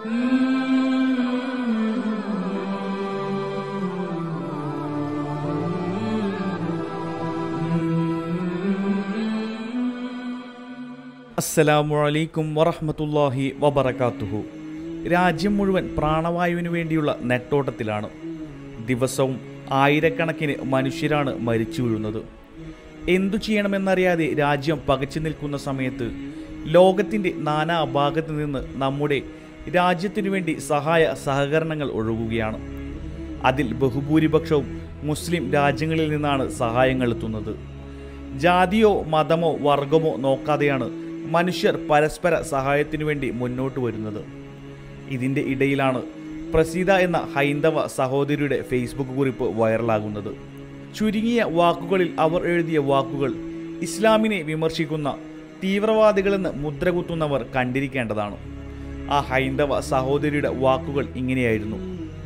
അസ്സലാമു അലൈക്കും വറഹ്മത്തുള്ളാഹി വബറകാതുഹു രാജ്യം മുഴുവൻ പ്രാണവായുവിന് വേണ്ടിയുള്ള നെട്ടോട്ടത്തിലാണ് ദിവസവും ആയിരക്കണക്കിന് മനുഷ്യരാണ് മരിച്ചു വീഴുന്നത് എന്തു ചെയ്യണമെന്നറിയാതെ രാജ്യം പകച്ചു നിൽക്കുന്ന സമയത്ത് ലോകത്തിൻ്റെ നാനാ ഭാഗത്തു നിന്ന് നമ്മുടെ രാജ്യത്തിനു വേണ്ടി സഹായ സഹകരണങ്ങൾ ഒഴുകുകയാണ് അതിൽ ബഹുഭൂരിപക്ഷവും മുസ്ലിം രാജ്യങ്ങളിൽ നിന്നാണ് സഹായങ്ങൾ എത്തുന്നത് ജാതിയോ മതമോ വർഗമോ നോക്കാതെയാണ് മനുഷ്യർ പരസ്പര സഹായത്തിനു വേണ്ടി മുന്നോട്ട് വരുന്നത് ഇതിൻ്റെ ഇടയിലാണ് പ്രസീത എന്ന ഹൈന്ദവ സഹോദരിയുടെ ഫേസ്ബുക്ക് കുറിപ്പ് വൈറലാകുന്നത് ചുരുങ്ങിയ വാക്കുകളിൽ അവർ എഴുതിയ വാക്കുകൾ ഇസ്ലാമിനെ വിമർശിക്കുന്ന തീവ്രവാദികളെന്ന് മുദ്രകുത്തുന്നവർ കണ്ടിരിക്കേണ്ടതാണ് ആ ഹൈന്ദവ സഹോദരിയുടെ വാക്കുകൾ ഇങ്ങനെയായിരുന്നു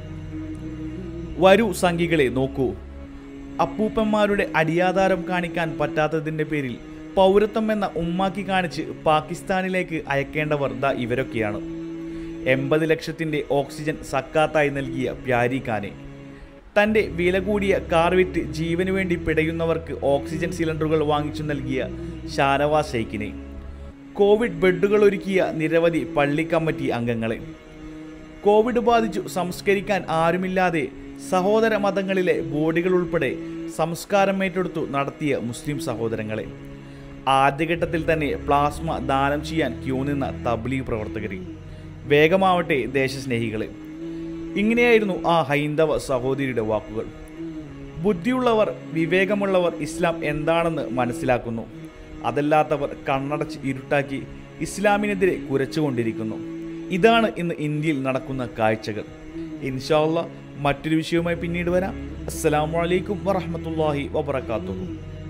വരൂ സംഘികളെ നോക്കൂ അപ്പൂപ്പന്മാരുടെ അടിയാധാരം കാണിക്കാൻ പറ്റാത്തതിൻ്റെ പേരിൽ പൗരത്വം എന്ന ഉമ്മാക്കി കാണിച്ച് പാകിസ്ഥാനിലേക്ക് അയക്കേണ്ടവർ ദാ ഇവരൊക്കെയാണ് എൺപത് ലക്ഷത്തിൻ്റെ ഓക്സിജൻ സക്കാത്തായി നൽകിയ പ്യാരി ഖാനെ തൻ്റെ വില കൂടിയ കാർ വിറ്റ് ജീവന് വേണ്ടി പിടയുന്നവർക്ക് ഓക്സിജൻ സിലിണ്ടറുകൾ വാങ്ങിച്ചു നൽകിയ ഷാനവാസ് ഷെയ്ഖിനെ കോവിഡ് ബെഡുകൾ ഒരുക്കിയ നിരവധി പള്ളി കമ്മിറ്റി അംഗങ്ങളെ കോവിഡ് ബാധിച്ചു സംസ്കരിക്കാൻ ആരുമില്ലാതെ സഹോദര മതങ്ങളിലെ ബോഡികൾ ഉൾപ്പെടെ സംസ്കാരം ഏറ്റെടുത്തു നടത്തിയ മുസ്ലിം സഹോദരങ്ങളെ ആദ്യഘട്ടത്തിൽ തന്നെ പ്ലാസ്മ ദാനം ചെയ്യാൻ ക്യൂ നിന്ന തബ്ലീഗ് പ്രവർത്തകരെ വേഗമാവട്ടെ ദേശസ്നേഹികളെ ഇങ്ങനെയായിരുന്നു ആ ഹൈന്ദവ സഹോദരിയുടെ വാക്കുകൾ ബുദ്ധിയുള്ളവർ വിവേകമുള്ളവർ ഇസ്ലാം എന്താണെന്ന് മനസ്സിലാക്കുന്നു അതല്ലാത്തവർ കണ്ണടച്ച് ഇരുട്ടാക്കി ഇസ്ലാമിനെതിരെ കുരച്ചുകൊണ്ടിരിക്കുന്നു ഇതാണ് ഇന്ന് ഇന്ത്യയിൽ നടക്കുന്ന കാഴ്ചകൾ ഇൻഷാല്ല മറ്റൊരു വിഷയവുമായി പിന്നീട് വരാം അസ്സലാമു അലൈക്കും വറഹ്മത്തുള്ളാഹി വബറകാതുഹു